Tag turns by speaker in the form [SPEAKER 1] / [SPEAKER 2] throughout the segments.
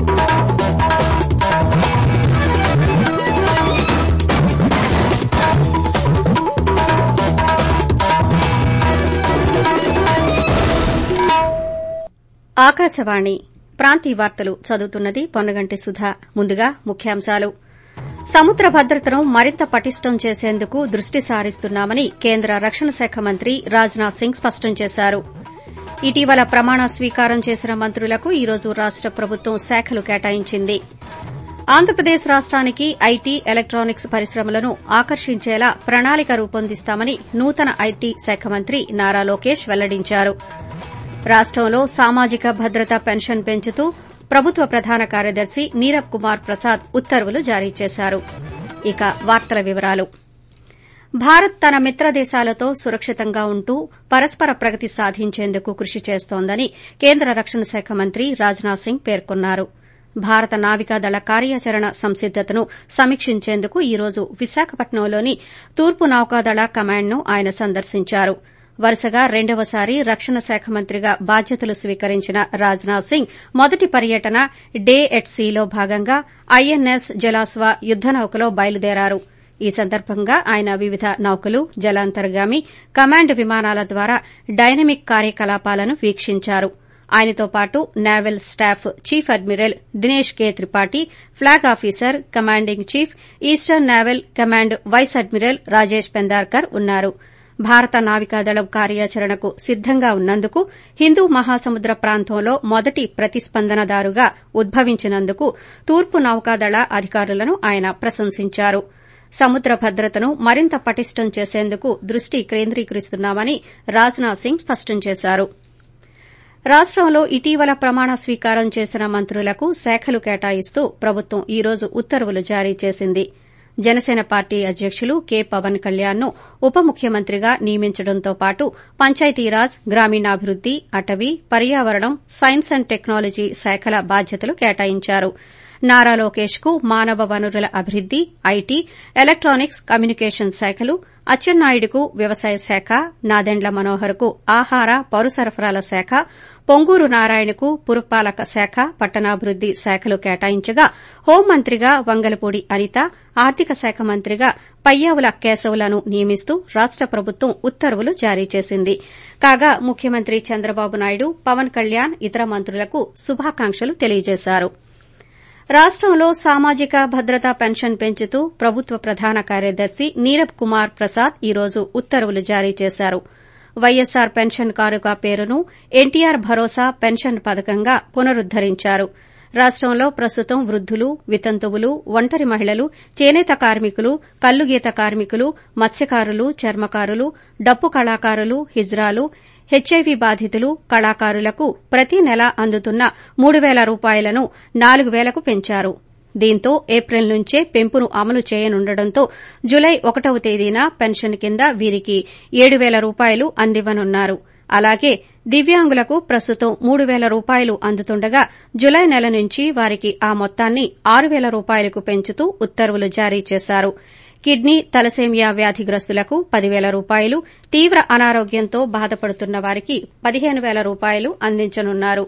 [SPEAKER 1] ఆకాశవాణి ప్రాంతీయ వార్తలు చదువుతున్నది పొన్నగంటి సుధ ముందుగా ముఖ్యాంశాలు సముద్ర భద్రతను మరింత పటిష్టం చేసేందుకు దృష్టి సారిస్తున్నామని కేంద్ర రక్షణ శాఖ మంత్రి రాజ్నాథ్ సింగ్ స్పష్టం చేశారు ఇటీవల ప్రమాణ స్వీకారం చేసిన మంత్రులకు ఈ రోజు రాష్ట ప్రభుత్వం శాఖలు కేటాయించింది ఆంధ్రప్రదేశ్ రాష్టానికి ఐటీ ఎలక్టానిక్స్ పరిశ్రమలను ఆకర్షించేలా ప్రణాళిక రూపొందిస్తామని నూతన ఐటీ శాఖ మంత్రి నారా లోకేష్ వెల్లడించారు రాష్టంలో సామాజిక భద్రత పెన్షన్ పెంచుతూ ప్రభుత్వ ప్రధాన కార్యదర్శి నీరబ్ కుమార్ ప్రసాద్ ఉత్తర్వులు జారీ చేశారు ఇక వార్తల వివరాలు భారత్ తన మిత్ర దేశాలతో సురక్షితంగా ఉంటూ పరస్పర ప్రగతి సాధించేందుకు కృషి చేస్తోందని కేంద్ర రక్షణ శాఖ మంత్రి రాజ్నాథ్ సింగ్ పేర్కొన్నారు భారత నావికాదళ కార్యాచరణ సంసిద్దతను సమీక్షించేందుకు ఈ రోజు విశాఖపట్నంలోని తూర్పు నౌకాదళ కమాండ్ను ఆయన సందర్శించారు వరుసగా రెండవసారి రక్షణ శాఖ మంత్రిగా బాధ్యతలు స్వీకరించిన రాజ్నాథ్ సింగ్ మొదటి పర్యటన డే ఎట్ సీలో భాగంగా ఐఎన్ఎస్ జలాస్వ యుద్ద నౌకలో బయలుదేరారు ఈ సందర్భంగా ఆయన వివిధ నౌకలు జలాంతర్గామి కమాండ్ విమానాల ద్వారా డైనమిక్ కార్యకలాపాలను వీక్షించారు ఆయనతో పాటు naval staff chief admiral Dinesh K Tripathi flag officer commanding chief eastern naval command vice admiral Rajesh Pendarkar ఉన్నారు భారత నావికాదళం కార్యాచరణకు సిద్దంగా ఉన్నందుకు హిందూ మహాసముద్ర ప్రాంతంలో మొదటి ప్రతిస్పందనదారుగా ఉద్భవించినందుకు తూర్పు నౌకాదళ అధికారులను ఆయన ప్రశంసించారు సముద్ర భద్రతను మరింత పటిష్టం చేసేందుకు దృష్టి కేంద్రీకరిస్తున్నామని రాజ్నాథ్ సింగ్ స్పష్టం చేశారు రాష్టంలో ఇటీవల ప్రమాణ స్వీకారం చేసిన మంత్రులకు శాఖలు కేటాయిస్తూ ప్రభుత్వం ఈ రోజు ఉత్తర్వులు జారీ చేసింది జనసేన పార్టీ అధ్యకులు కె పవన్ కళ్యాణ్ ను ఉప ముఖ్యమంత్రిగా నియమించడంతో పాటు పంచాయతీరాజ్ గ్రామీణాభివృద్ది అటవీ పర్యావరణం సైన్స్ అండ్ టెక్నాలజీ శాఖల బాధ్యతలు కేటాయించారు నారా లోకేష్ కు మానవ వనరుల అభివృద్ది ఐటీ ఎలక్టానిక్స్ కమ్యూనికేషన్ శాఖలు అచ్చెన్నాయుడుకు వ్యవసాయ శాఖ నాదెండ్ల మనోహర్ కు ఆహార పౌర సరఫరాల శాఖ పొంగూరు నారాయణకు పురపాలక శాఖ పట్టణాభివృద్ది శాఖలు కేటాయించగా హోంమంత్రిగా వంగలపూడి అనిత ఆర్థిక శాఖ మంత్రిగా పయ్యావుల కేశవులను నియమిస్తూ రాష్ట ప్రభుత్వం ఉత్తర్వులు జారీ చేసింది కాగా ముఖ్యమంత్రి చంద్రబాబు నాయుడు పవన్ కళ్యాణ్ ఇతర మంత్రులకు శుభాకాంక్షలు తెలియజేశారు రాష్టంలో సామాజిక భద్రతా పెన్షన్ పెంచుతూ ప్రభుత్వ ప్రధాన కార్యదర్శి నీరబ్ కుమార్ ప్రసాద్ ఈ రోజు ఉత్తర్వులు జారీ చేశారు వైఎస్సార్ పెన్షన్ కానుక పేరును ఎన్టీఆర్ భరోసా పెన్షన్ పథకంగా పునరుద్దరించారు రాష్టంలో ప్రస్తుతం వృద్దులు వితంతువులు ఒంటరి మహిళలు చేనేత కార్మికులు కల్లుగీత కార్మికులు మత్స్యకారులు చర్మకారులు డప్పు కళాకారులు హిజ్రాలు హెచ్ఐవీ బాధితులు కళాకారులకు ప్రతి నెల అందుతున్న మూడు పేల రూపాయలను నాలుగు పేలకు పెంచారు దీంతో ఏప్రిల్ నుంచే పెంపును అమలు చేయనుండటంతో జులై ఒకటవ తేదీన పెన్షన్ కింద వీరికి ఏడు పేల రూపాయలు అందివ్వనున్నారు అలాగే దివ్యాంగులకు ప్రస్తుతం మూడు పేల రూపాయలు అందుతుండగా జులై నెల నుంచి వారికి ఆ మొత్తాన్ని ఆరు పేల రూపాయలకు పెంచుతూ ఉత్తర్వులు జారీ చేశారు కిడ్నీ తలసేమియా వ్యాధిగ్రస్తులకు పదివేల రూపాయలు తీవ్ర అనారోగ్యంతో బాధపడుతున్న వారికి పదిహేను పేల రూపాయలు అందించనున్నారు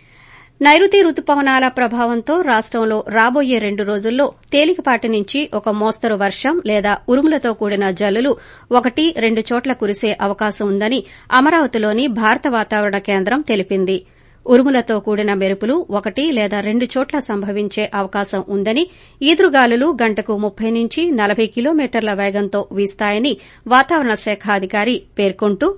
[SPEAKER 1] నైరుతి రుతుపవనాల ప్రభావంతో రాష్టంలో రాబోయే రెండు రోజుల్లో తేలికపాటి నుంచి ఒక మోస్తరు వర్షం లేదా ఉరుములతో కూడిన జల్లులు ఒకటి రెండు చోట్ల కురిసే అవకాశం ఉందని అమరావతిలోని భారత వాతావరణ కేంద్రం తెలిపింది ఉరుములతో కూడిన మెరుపులు ఒకటి లేదా రెండు చోట్ల సంభవించే అవకాశం ఉందని ఈదురుగాలులు గంటకు ముప్పై నుంచి నలభై కిలోమీటర్ల వేగంతో వీస్తాయని వాతావరణ శాఖ అధికారి పేర్కొంటూ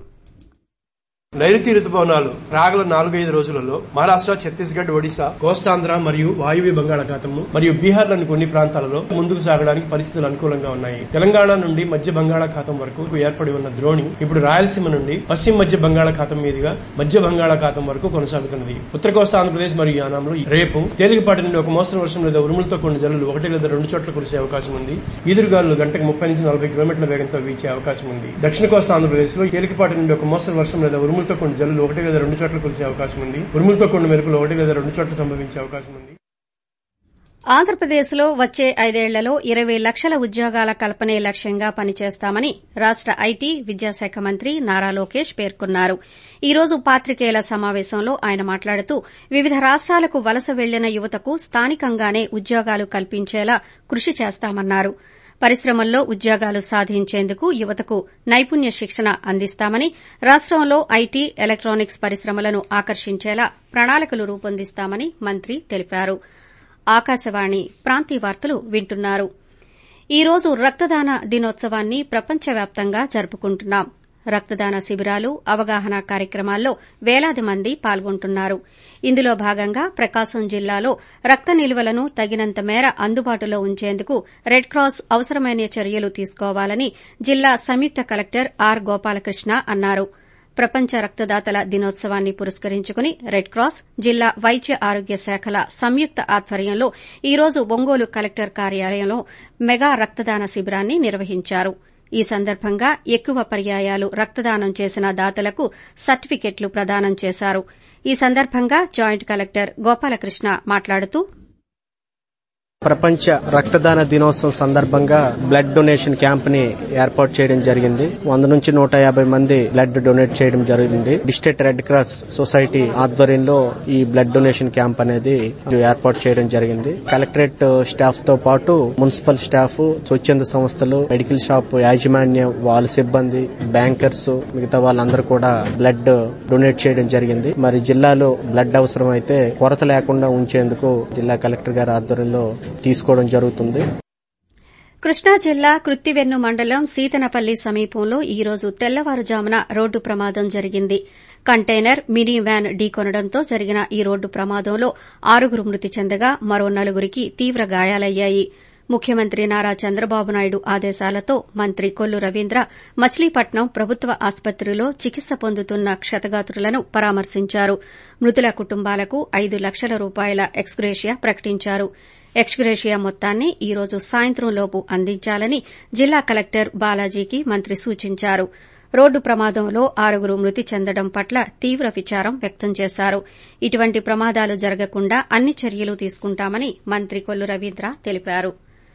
[SPEAKER 2] నైరుతి రుతుపవనాలు రాగల నాలుగైదు రోజులలో మహారాష్ట ఛత్తీస్గఢ్ ఒడిశా కోస్తాంధ్ర మరియు వాయువ్య బంగాళాఖాతము మరియు బీహార్లోని కొన్ని ప్రాంతాలలో ముందుకు సాగడానికి పరిస్థితులు అనుకూలంగా ఉన్నాయి తెలంగాణ నుండి మధ్య బంగాళాఖాతం వరకు ఏర్పడి ఉన్న ద్రోణి ఇప్పుడు రాయలసీమ నుండి పశ్చిమ మధ్య బంగాళాఖాతం మీదుగా మధ్య బంగాళాఖాతం వరకు కొనసాగుతున్నది ఉత్తర కోస్తా ఆంధ్రప్రదేశ్ మరియు యానాంలో రేపు తేలికపాటి నుండి ఒక మోస్తరు వర్షం లేదా ఉరుములతో కొన్ని జల్లులు ఒకటి లేదా రెండు చోట్ల కురిసే అవకాశం ఉంది ఈదురుగాలు గంటకు ముప్పై నుంచి నలభై కిలోమీటర్ల వేగంతో వీచే అవకాశం ఉంది దక్షిణ కోస్తా ఆంధ్రప్రదేశ్ లో తేలికపాటి నుండి ఒక మోస్తరు వర్షం లేదా ఉరుములతో కొన్ని జల్లులు ఒకటి లేదా రెండు చోట్ల కురిసే అవకాశం ఉంది ఉరుములతో కొన్ని మెరుపులు ఒకటి లేదా రెండు చోట్ల సంభవించే అవకాశం ఉంది
[SPEAKER 1] ఆంధ్రప్రదేశ్లో వచ్చే ఐదేళ్లలో ఇరవై లక్షల ఉద్యోగాల కల్పనే లక్ష్యంగా పనిచేస్తామని రాష్ట ఐటీ విద్యాశాఖ మంత్రి నారా లోకేష్ పేర్కొన్నారు ఈ రోజు పాత్రికేయుల సమావేశంలో ఆయన మాట్లాడుతూ వివిధ రాష్టాలకు వలస వెళ్లిన యువతకు స్థానికంగానే ఉద్యోగాలు కల్పించేలా కృషి చేస్తామన్నారు పరిశ్రమల్లో ఉద్యోగాలు సాధించేందుకు యువతకు నైపుణ్య శిక్షణ అందిస్తామని రాష్టంలో ఐటీ ఎలక్టానిక్స్ పరిశ్రమలను ఆకర్షించేలా ప్రణాళికలు రూపొందిస్తామని మంత్రి తెలిపారు ఆకాశవాణి ప్రాంతీయ వార్తలు వింటున్నారు ఈ రోజు రక్తదాన దినోత్సవాన్ని ప్రపంచవ్యాప్తంగా జరుపుకుంటున్నాం రక్తదాన శిబిరాలు అవగాహన కార్యక్రమాల్లో వేలాది మంది పాల్గొంటున్నారు ఇందులో భాగంగా ప్రకాశం జిల్లాలో రక్త నిల్వలను తగినంత మేర అందుబాటులో ఉంచేందుకు రెడ్ క్రాస్ అవసరమైన చర్యలు తీసుకోవాలని జిల్లా సంయుక్త కలెక్టర్ ఆర్ గోపాలకృష్ణ అన్నారు ప్రపంచ రక్తదాతల దినోత్సవాన్ని పురస్కరించుకుని రెడ్ క్రాస్ జిల్లా వైద్య ఆరోగ్య శాఖల సంయుక్త ఆధ్వర్యంలో ఈ రోజు ఒంగోలు కలెక్టర్ కార్యాలయంలో మెగా రక్తదాన శిబిరాన్ని నిర్వహించారు ఈ సందర్భంగా ఎక్కువ పర్యాయాలు రక్తదానం చేసిన దాతలకు సర్టిఫికెట్లు ప్రదానం చేశారు ఈ సందర్భంగా జాయింట్ కలెక్టర్ గోపాలకృష్ణ మాట్లాడుతూ
[SPEAKER 3] ప్రపంచ రక్తదాన దినోత్సవం సందర్భంగా బ్లడ్ డొనేషన్ క్యాంప్ ని ఏర్పాటు చేయడం జరిగింది వంద నుంచి నూట యాభై మంది బ్లడ్ డొనేట్ చేయడం జరిగింది డిస్ట్రిక్ట్ రెడ్ క్రాస్ సొసైటీ ఆధ్వర్యంలో ఈ బ్లడ్ డొనేషన్ క్యాంప్ అనేది ఏర్పాటు చేయడం జరిగింది కలెక్టరేట్ స్టాఫ్ తో పాటు మున్సిపల్ స్టాఫ్ స్వచ్ఛంద సంస్థలు మెడికల్ షాప్ యాజమాన్యం వాళ్ళ సిబ్బంది బ్యాంకర్స్ మిగతా వాళ్ళందరూ కూడా బ్లడ్ డొనేట్ చేయడం జరిగింది మరి జిల్లాలో బ్లడ్ అవసరం అయితే కొరత లేకుండా ఉంచేందుకు జిల్లా కలెక్టర్ గారి ఆధ్వర్యంలో తీసుకోవడం జరుగుతుంది
[SPEAKER 1] కృష్ణా జిల్లా కృత్తివెన్ను మండలం సీతనపల్లి సమీపంలో ఈ రోజు తెల్లవారుజామున రోడ్డు ప్రమాదం జరిగింది కంటైనర్ మినీ వ్యాన్ ఢీకొనడంతో జరిగిన ఈ రోడ్డు ప్రమాదంలో ఆరుగురు మృతి చెందగా మరో నలుగురికి తీవ్ర గాయాలయ్యాయి ముఖ్యమంత్రి నారా చంద్రబాబు నాయుడు ఆదేశాలతో మంత్రి కొల్లు రవీంద్ర మచిలీపట్నం ప్రభుత్వ ఆసుపత్రిలో చికిత్స పొందుతున్న క్షతగాత్రులను పరామర్శించారు మృతుల కుటుంబాలకు ఐదు లక్షల రూపాయల ఎక్స్గ్రేషియా ప్రకటించారు ఎక్స్గ్రేషియా మొత్తాన్ని ఈ రోజు సాయంత్రంలోపు అందించాలని జిల్లా కలెక్టర్ బాలాజీకి మంత్రి సూచించారు రోడ్డు ప్రమాదంలో ఆరుగురు మృతి చెందడం పట్ల తీవ్ర విచారం వ్యక్తం చేశారు ఇటువంటి ప్రమాదాలు జరగకుండా అన్ని చర్యలు తీసుకుంటామని మంత్రి కొల్లు రవీంద్ర తెలిపారు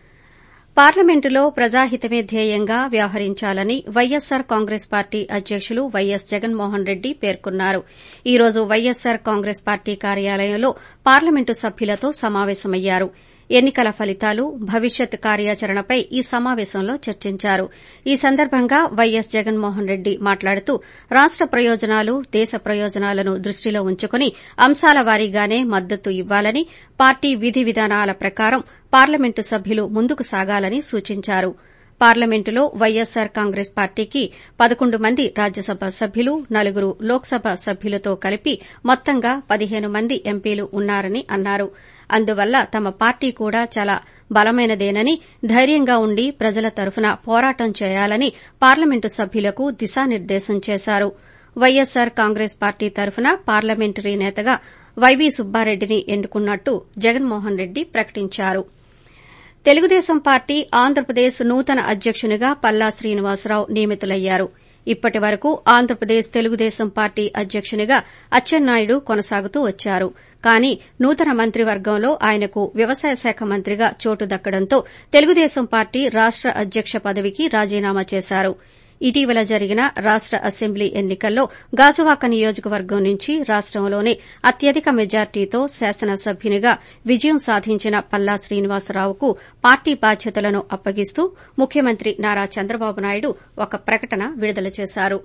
[SPEAKER 1] పార్లమెంటులో ప్రజాహితమే ధ్యేయంగా వ్యవహరించాలని వైఎస్సార్ కాంగ్రెస్ పార్టీ అధ్యకులు వైఎస్ జగన్మోహన్ రెడ్డి పేర్కొన్నారు ఈ రోజు వైఎస్సార్ కాంగ్రెస్ పార్టీ కార్యాలయంలో పార్లమెంటు సభ్యులతో సమావేశమయ్యారు ఎన్నికల ఫలితాలు భవిష్యత్ కార్యాచరణపై ఈ సమావేశంలో చర్చించారు ఈ సందర్భంగా వైఎస్ జగన్మోహన్ రెడ్డి మాట్లాడుతూ రాష్ట ప్రయోజనాలు దేశ ప్రయోజనాలను దృష్టిలో ఉంచుకుని అంశాల వారీగానే మద్దతు ఇవ్వాలని పార్టీ విధి విధానాల ప్రకారం పార్లమెంటు సభ్యులు ముందుకు సాగాలని సూచించారు పార్లమెంటులో వైఎస్సార్ కాంగ్రెస్ పార్టీకి పదకొండు మంది రాజ్యసభ సభ్యులు నలుగురు లోక్సభ సభ్యులతో కలిపి మొత్తంగా పదిహేను మంది ఎంపీలు ఉన్నారని అన్నారు అందువల్ల తమ పార్టీ కూడా చాలా బలమైనదేనని ధైర్యంగా ఉండి ప్రజల తరఫున పోరాటం చేయాలని పార్లమెంటు సభ్యులకు దిశానిర్దేశం చేశారు వైఎస్సార్ కాంగ్రెస్ పార్టీ తరఫున పార్లమెంటరీ నేతగా వైవీ సుబ్బారెడ్డిని ఎన్నుకున్నట్టు జగన్మోహన్ రెడ్డి ప్రకటించారు తెలుగుదేశం పార్టీ ఆంధ్రప్రదేశ్ నూతన అధ్యకునిగా పల్లా శ్రీనివాసరావు నియమితులయ్యారు ఇప్పటి వరకు ఆంధ్రప్రదేశ్ తెలుగుదేశం పార్టీ అధ్యకునిగా అచ్చెన్నాయుడు కొనసాగుతూ వచ్చారు కానీ నూతన మంత్రివర్గంలో ఆయనకు వ్యవసాయ శాఖ మంత్రిగా చోటు దక్కడంతో తెలుగుదేశం పార్టీ రాష్ట అధ్యక్ష పదవికి రాజీనామా చేశారు ఇటీవల జరిగిన రాష్ట అసెంబ్లీ ఎన్నికల్లో గాజువాక నియోజకవర్గం నుంచి రాష్టంలోనే అత్యధిక మెజార్టీతో శాసనసభ్యునిగా విజయం సాధించిన పల్లా శ్రీనివాసరావుకు పార్టీ బాధ్యతలను అప్పగిస్తూ ముఖ్యమంత్రి నారా చంద్రబాబు నాయుడు ఒక ప్రకటన విడుదల చేశారు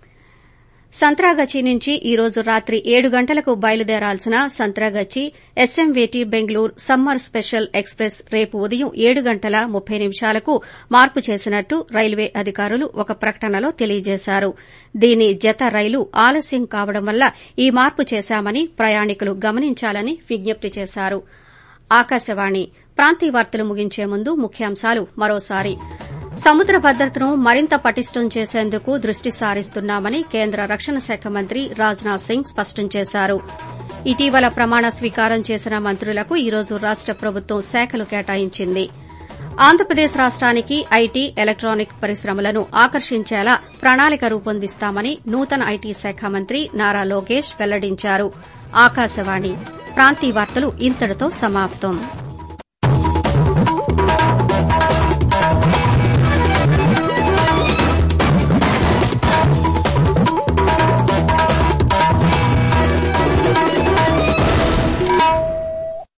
[SPEAKER 1] సంత్రాగచ్చి నుంచి ఈ రోజు రాత్రి ఏడు గంటలకు బయలుదేరాల్సిన Santragachi SMVT Bengaluru summer special express రేపు ఉదయం ఏడు గంటల ముప్పై నిమిషాలకు మార్పు చేసినట్టు రైల్వే అధికారులు ఒక ప్రకటనలో తెలియజేశారు దీని జత రైలు ఆలస్యం కావడం వల్ల ఈ మార్పు చేశామని ప్రయాణికులు గమనించాలని విజ్ఞప్తి చేశారు ఆకాశవాణి ప్రాంతీయ వార్తలు ముగించే ముందు ముఖ్యాంశాలు మరోసారి సముద్ర భద్రతను మరింత పటిష్టం చేసేందుకు దృష్టి సారిస్తున్నామని కేంద్ర రక్షణ శాఖ మంత్రి రాజ్నాథ్ సింగ్ స్పష్టం చేశారు ఇటీవల ప్రమాణ స్వీకారం చేసిన మంత్రులకు ఈ రోజు రాష్ట ప్రభుత్వం శాఖలు కేటాయించింది ఆంధ్రప్రదేశ్ రాష్టానికి ఐటీ ఎలక్టానిక్ పరిశ్రమలను ఆకర్షించేలా ప్రణాళిక రూపొందిస్తామని నూతన ఐటీ శాఖ మంత్రి నారా లోకేష్ వెల్లడించారు ఆకాశవాణి ప్రాంతీయ వార్తలు ఇంతటితో సమాప్తం